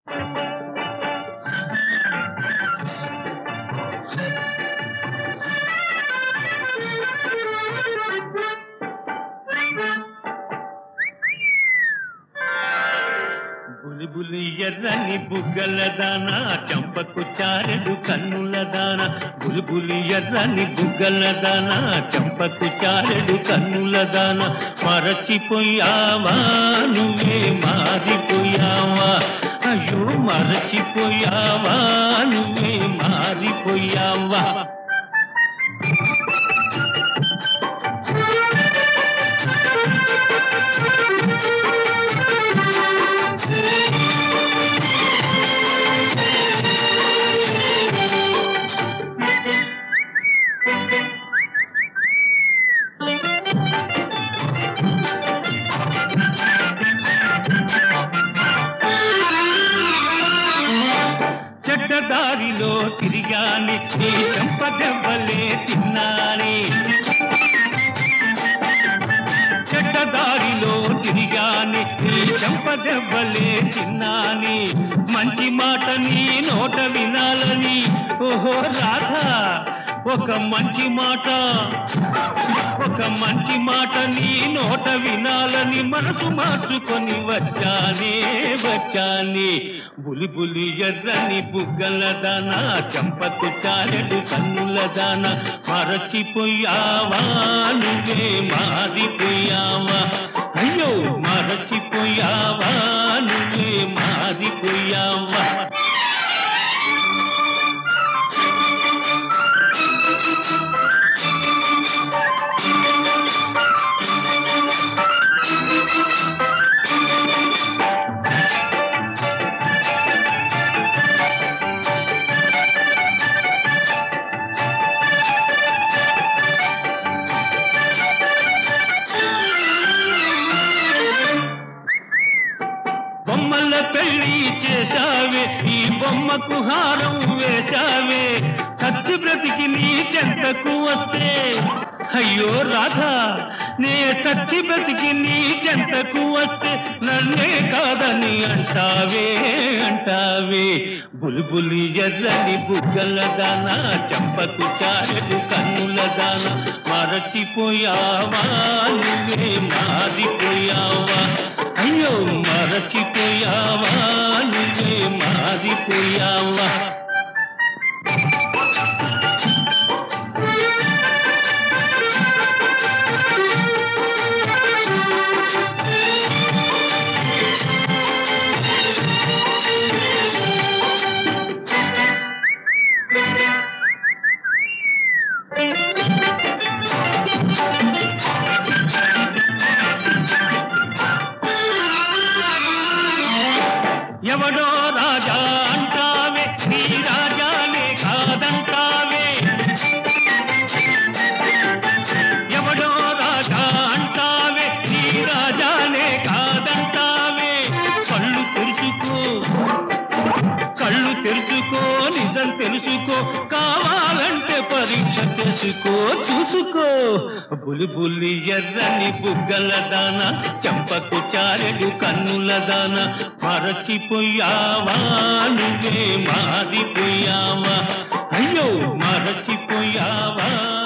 బులిబులి ఎర్రని బుగ్గల దాన చంపకు చారెడు కన్నుల దాన బులిబులి ఎర్రని బుగ్గల దాన చంపకు చారెడు కన్నుల దాన మరచిపోయావా నువ్వే మారిపోయావా అయ్యో మరచిపోయావా నువ్వే మారిపోయావా చెడ్డదారిలో తిరిగాని నీ చెంపదెవ్వలే తిన్నాని చెడ్డదారిలో తిరిగాని నీ చెంపదెవ్వలే తిన్నాని మంచి మాట నీ నోట వినాలని ఓహో రాధా ఒక మంచి మాట ఒక మంచి మాట నీ నోట వినాలని మనసు మార్చుకొని వచ్చానే వచ్చానే బులి బులి ఎర్రని బుగ్గల దాన చంపకు చారెడు కన్నుల దాన మరచిపోయావా నువ్వే మారిపోయావా అయ్యో మరచిపోయావా నువ్వే మారిపోయావా బొమ్మల పెళ్లి చేశావే ఈ బొమ్మకు హారం వేశావే సత్య బ్రతికి నీ చెంతకు వస్తే అయ్యో రాధా నే సత్య బ్రతికి నీ చెంతకు వస్తే నన్నే కాదని అంటావే అంటావే బుల్బులి ఎర్రని బుగ్గల దాన చంపకు చారెడు కన్నుల దాన మరచిపోయావా నువ్వే మారిపోయావా అయ్యో మరచిపోయావా నువ్వే మారిపోయావా ఎవడో రాజా అంటావే నీ రాజానే కాదంటావే ఎవడో రాజా అంటావే నీ రాజానే కాదంటావే కళ్ళు తెరుచుకో కళ్ళు తెరుచుకో నిజం తెలుసుకో కావాలంటే పరీక్ష చేసుకో చూసుకో బులి బుల్లి ఎర్రని బుగ్గల దాన చంపకు చారెడు కన్నుల దాన మరచిపోయావా నువ్వే మారిపోయావా అయ్యో మరచిపోయావా